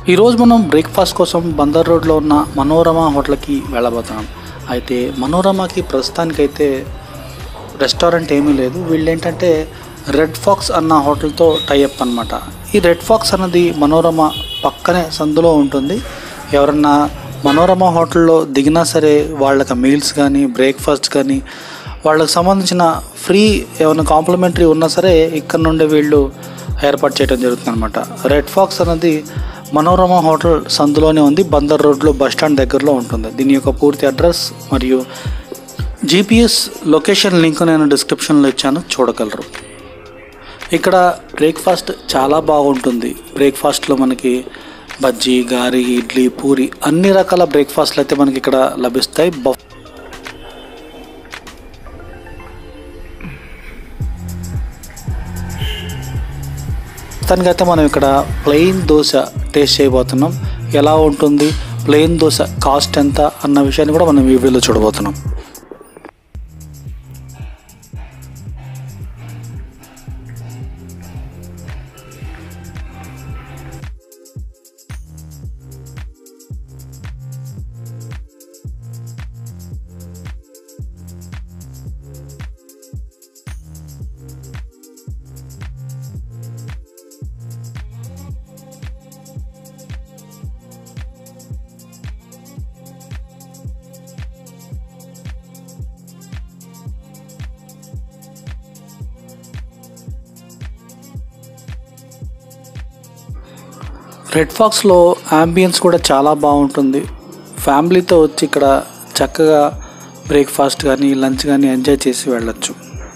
ఈరోజు మనం బ్రేక్ఫాస్ట్ కోసం బందర్ రోడ్లో ఉన్న మనోరమ హోటల్కి వెళ్ళబోతున్నాం అయితే మనోరమకి ప్రస్తుతానికైతే రెస్టారెంట్ ఏమీ లేదు వీళ్ళు ఏంటంటే రెడ్ ఫాక్స్ అన్న హోటల్తో టైఅప్ అనమాట ఈ రెడ్ ఫాక్స్ అన్నది మనోరమ పక్కనే సందులో ఉంటుంది ఎవరన్నా మనోరమ హోటల్లో దిగినా సరే వాళ్ళకి మీల్స్ కానీ బ్రేక్ఫాస్ట్ కానీ వాళ్ళకి సంబంధించిన ఫ్రీ ఏమైనా కాంప్లిమెంటరీ ఉన్నా సరే ఇక్కడ నుండి వీళ్ళు ఏర్పాటు చేయడం జరుగుతుంది అనమాట రెడ్ ఫాక్స్ అనేది మనోరమ హోటల్ సందులోనే ఉంది బందర్ రోడ్లో బస్ స్టాండ్ దగ్గరలో ఉంటుంది దీని యొక్క పూర్తి అడ్రస్ మరియు జీపీఎస్ లొకేషన్ లింక్ నేను డిస్క్రిప్షన్లో ఇచ్చాను చూడగలరు ఇక్కడ బ్రేక్ఫాస్ట్ చాలా బాగుంటుంది బ్రేక్ఫాస్ట్లో మనకి బజ్జీ గారి ఇడ్లీ పూరి అన్ని రకాల బ్రేక్ఫాస్ట్లు అయితే మనకి ఇక్కడ లభిస్తాయి బఫ్ ప్రస్తుతానికైతే మనం ఇక్కడ ప్లెయిన్ దోశ టేస్ట్ చేయబోతున్నాం ఎలా ఉంటుంది ప్లెయిన్ దోశ కాస్ట్ ఎంత అన్న విషయాన్ని కూడా మనం ఈ వీడియోలో చూడబోతున్నాం రెడ్ ఫాక్స్లో అంబియన్స్ కూడా చాలా బాగుంటుంది ఫ్యామిలీతో వచ్చి ఇక్కడ చక్కగా బ్రేక్ఫాస్ట్ కానీ లంచ్ కానీ ఎంజాయ్ చేసి వెళ్ళొచ్చు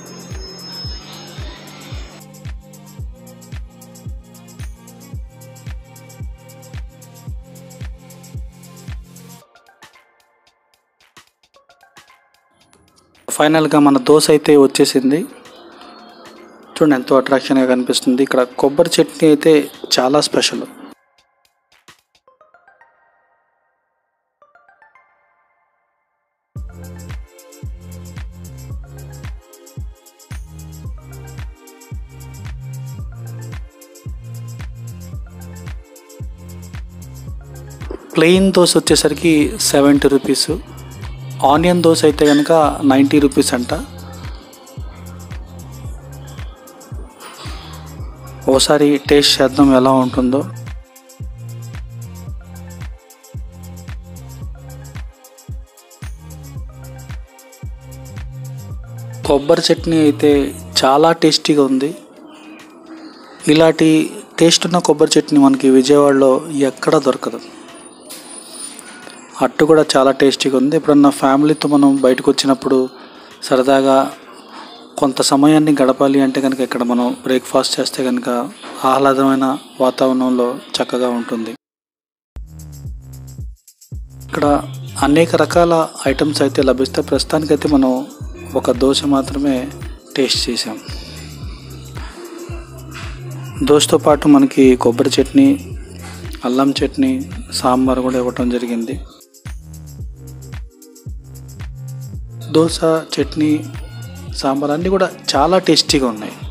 ఫైనల్గా మన దోశ అయితే వచ్చేసింది చూడండి ఎంతో అట్రాక్షన్గా కనిపిస్తుంది ఇక్కడ కొబ్బరి చట్నీ అయితే చాలా స్పెషల్ ప్లెయిన్ దోశ వచ్చేసరికి సెవెంటీ రూపీస్ ఆనియన్ దోశ అయితే కనుక నైంటీ రూపీస్ అంట ఓసారి టేస్ట్ చేద్దాం ఎలా ఉంటుందో కొబ్బరి చట్నీ అయితే చాలా టేస్టీగా ఉంది ఇలాంటి టేస్ట్ ఉన్న కొబ్బరి చట్నీ మనకి విజయవాడలో ఎక్కడ దొరకదు అట్టు కూడా చాలా టేస్టీగా ఉంది ఎప్పుడన్నా ఫ్యామిలీతో మనం బయటకు వచ్చినప్పుడు సరదాగా కొంత సమయాన్ని గడపాలి అంటే కనుక ఇక్కడ మనం బ్రేక్ఫాస్ట్ చేస్తే కనుక ఆహ్లాదమైన వాతావరణంలో చక్కగా ఉంటుంది ఇక్కడ అనేక రకాల ఐటమ్స్ అయితే లభిస్తాయి ప్రస్తుతానికైతే మనం ఒక దోశ మాత్రమే టేస్ట్ చేసాం దోశతో పాటు మనకి కొబ్బరి చట్నీ అల్లం చట్నీ సాంబార్ కూడా ఇవ్వటం జరిగింది దోశ చట్నీ సాంబార్ అన్నీ కూడా చాలా టేస్టీగా ఉన్నాయి